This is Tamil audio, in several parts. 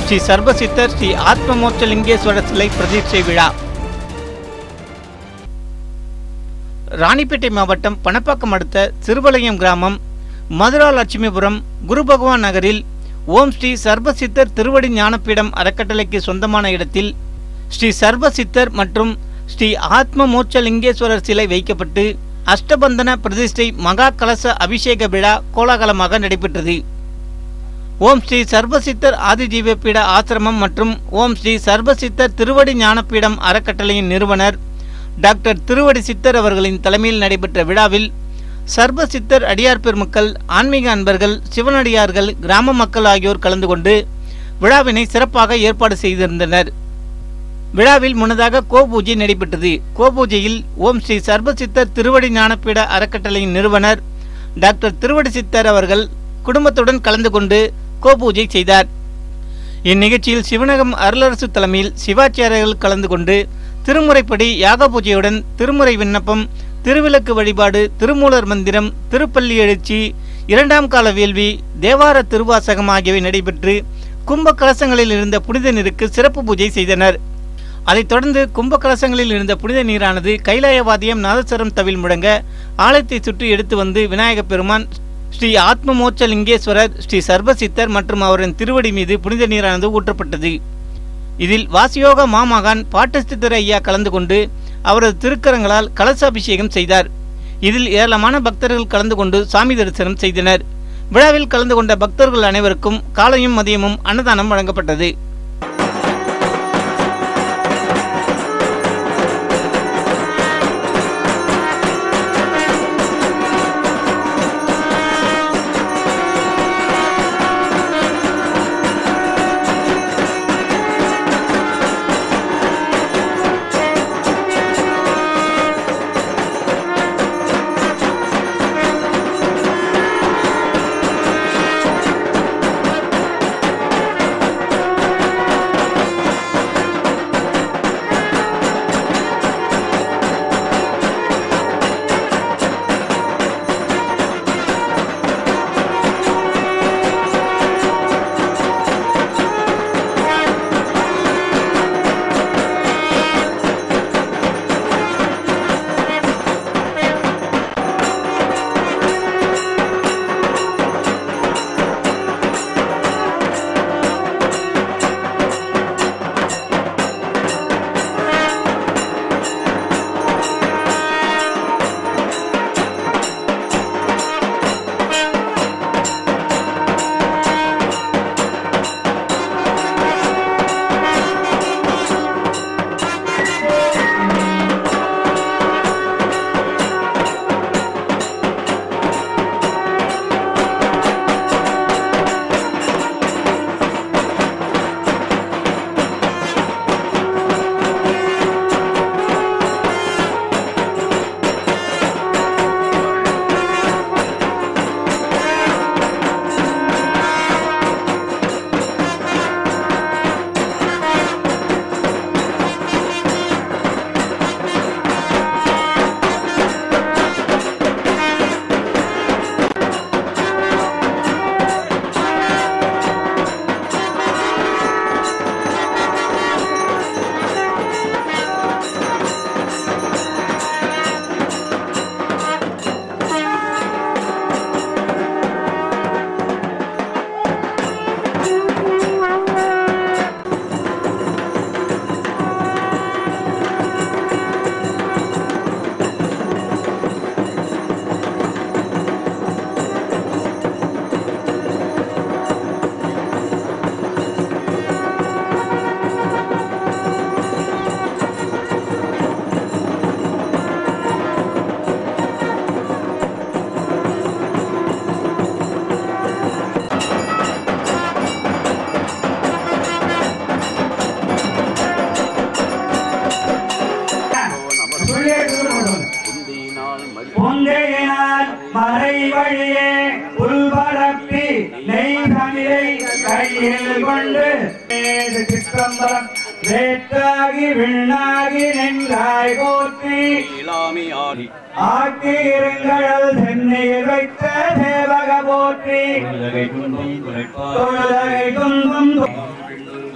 ஸ்ரீ சர்வசித்தர் ஸ்ரீ ஆத்மமோட்சலிங்கேஸ்வரர் சிலை பிரதிஷ்டை விழா ராணிப்பேட்டை மாவட்டம் பணப்பாக்கம் அடுத்த சிறுவலயம் கிராமம் மதுரா லட்சுமிபுரம் குரு பகவான் நகரில் ஓம் ஸ்ரீ சர்வசித்தர் திருவடி ஞானபீடம் அறக்கட்டளைக்கு சொந்தமான இடத்தில் ஸ்ரீ சர்வசித்தர் மற்றும் ஸ்ரீ ஆத்ம மோட்சலிங்கேஸ்வரர் சிலை வைக்கப்பட்டு அஷ்டபந்தன பிரதிஷ்டை மகா கலச அபிஷேக விழா கோலாகலமாக நடைபெற்றது ஓம் ஸ்ரீ சர்வசித்தர் ஆதிஜீவபீட ஆசிரமம் மற்றும் ஓம் ஸ்ரீ சர்வசித்தர் திருவடி ஞானபீடம் அறக்கட்டளையின் நிறுவனர் டாக்டர் திருவடி சித்தர் அவர்களின் தலைமையில் நடைபெற்ற விழாவில் சர்வ சித்தர் அடியார் பெருமக்கள் ஆன்மீக அன்பர்கள் சிவனடியார்கள் கிராம மக்கள் ஆகியோர் கலந்து கொண்டு விழாவினை சிறப்பாக ஏற்பாடு செய்திருந்தனர் விழாவில் முன்னதாக கோபூஜை நடைபெற்றது கோபூஜையில் ஓம் ஸ்ரீ சர்வசித்தர் திருவடி ஞானபீட அறக்கட்டளையின் நிறுவனர் டாக்டர் திருவடி சித்தர் அவர்கள் குடும்பத்துடன் கலந்து கொண்டு கோபூஜை செய்தார் இந்நிகழ்ச்சியில் சிவனகம் அருளரசு தலைமையில் சிவாச்சாரியர்கள் கலந்து கொண்டு திருமுறைப்படி யாக பூஜையுடன் திருமுறை விண்ணப்பம் திருவிளக்கு வழிபாடு திருமூலர் மந்திரம் திருப்பள்ளி எழுச்சி இரண்டாம் கால வேள்வி தேவார திருவாசகம் ஆகியவை நடைபெற்று கும்ப கலசங்களில் இருந்த புனித நீருக்கு சிறப்பு பூஜை செய்தனர் அதைத் தொடர்ந்து கும்ப கலசங்களில் இருந்த புனித நீரானது கைலாயவாதியம் நாதஸ்வரம் தவில் முழங்க ஆலயத்தை சுற்றி எடுத்து வந்து விநாயகப் பெருமான் ஸ்ரீ ஆத்மமோட்ச லிங்கேஸ்வரர் ஸ்ரீ சர்வசித்தர் மற்றும் அவரின் திருவடி மீது புனித நீரானது ஊற்றப்பட்டது இதில் வாசியோக மாமகான் பாட்டஸ்தித்தர் ஐயா கலந்து கொண்டு அவரது திருக்கரங்களால் கலசாபிஷேகம் செய்தார் இதில் ஏராளமான பக்தர்கள் கலந்து கொண்டு சாமி தரிசனம் செய்தனர் விழாவில் கலந்து கொண்ட பக்தர்கள் அனைவருக்கும் காலையும் மதியமும் அன்னதானம் வழங்கப்பட்டது பொந்தையினால் மறை வழியே புல்பரப்பி நெய் தமிழை கையில் கொண்டு மேது சிற்றம்பலம் வேட்டாகி விண்ணாகி நின்றாய் போற்றி இளாமையாடி ஆக்கி இருங்கடல் சென்னையில் வைத்த சேவக போற்றி உலகை துன்பம் குறைப்பார் தொழுதகை துன்பம்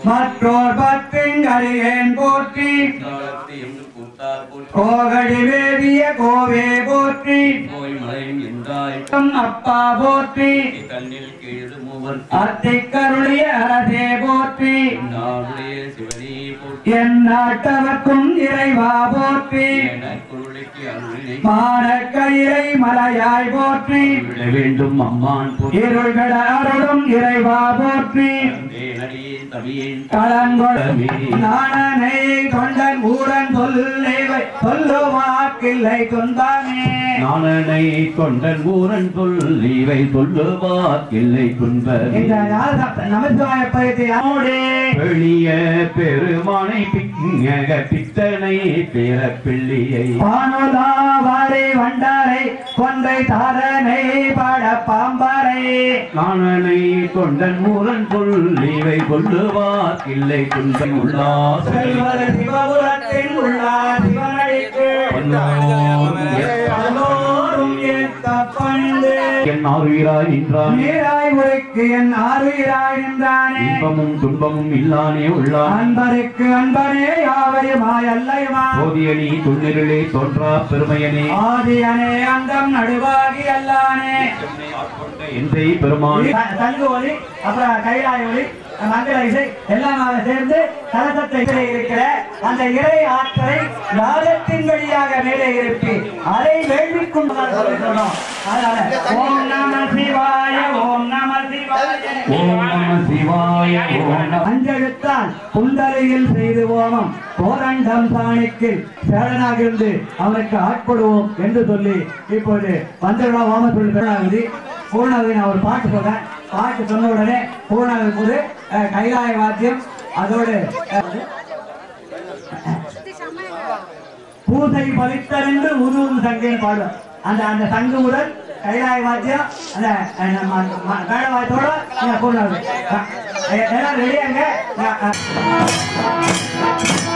மற்றோர் பத்திங்கரியேன் போற்றி காலத்தையும் கூத்தார் போற்றி கோகடி வேதிய கோவே போற்றி போய் மலையும் என்றாய் அப்பா போற்றி கண்ணில் கீழ் மூவர் அத்திக்கருளிய அரசே போற்றி நாளுடைய சிவனே போற்றி என் நாட்டவர்க்கும் இறைவா போற்றி குருளைக்கு அருளினை மானக்கயிறை மலையாய் போற்றி விட வேண்டும் அம்மான் போற்றி இருள்கட அருளும் இறைவா போற்றி தேனடியே தமியேன் களங்கொட நாணனை தொண்டன் ஊரன் சொல்லேவை சொல்லுவாக்கில்லை துன்பமே நாணனை கொண்டன் ஊரன் சொல்லிவை சொல்லுவாக்கில்லை துன்ப இந்த நமசிவாய பயிற்சி அமோடே பெளிய பெருமானை பிங்க பித்தனை பேர பிள்ளையை வானுலா வாரி வண்டாரை கொன்றை தாரனை பாட பாம்பாரை நாணனை கொண்டன் ஊரன் சொல்லிவை சொல்லுவாக்கில்லை துன்பம் உள்ளாசை செல்வது சிவபுரத்தின் உள்ளார் சிவனடிக்கு எல்லோரும் ஏத்த பணிந்து என் ஆறுகிறாய் நின்றான் நீராய் உரைக்கு என் ஆறுகிறாய் நின்றானே இன்பமும் துன்பமும் இல்லானே உள்ளான் அன்பருக்கு அன்பனே யாவையுமாய் அல்லையுமா போதிய நீ துண்ணிருளே தோன்றா பெருமையனே ஆதியனே அந்தம் நடுவாகி அல்லானே எந்தை பெருமான் த- தங்கு ஒலி அப்புறம் கைலாய ஒலி மங்கள இசை எல்லாமாக சேர்ந்து கலசத்தை இசை இருக்கிற அந்த இறை ஆற்றலை யாகத்தின் வழியாக மேலே இருப்பி அதை வேள்விக்கும் சொன்னோம் அதனால ஓம் நம சிவாய ஓம் நம சிவாய ஓம் நம சிவாய ஓம் நம அஞ்செழுத்தான் குண்டலையில் செய்து ஓமம் கோரண்டம் சாணிக்கு சேரனாகிருந்து அவனுக்கு ஆட்படுவோம் என்று சொல்லி இப்போது வந்துவிட ஓம சொல்லி பூர்ணாகுதி பூர்ணாகுதி நான் ஒரு பாட்டு சொல்றேன் பாட்டு சொன்ன உடனே பூர்ணாகுதி போது அஹ், கைலாய வாத்தியம் அதோடு அஹ், பூசை பலித்தறிந்து உருவும் சங்கைன்னு பாடுவோம் அந்த அந்த சங்கு முதல் கைலாய வாத்தியம் அந்த அஹ், நம்ம ம- மேள வாத்தியத்தோட நீங்க பூர்ணாகுதி அஹ், எல்லாரும் ரெடியாங்க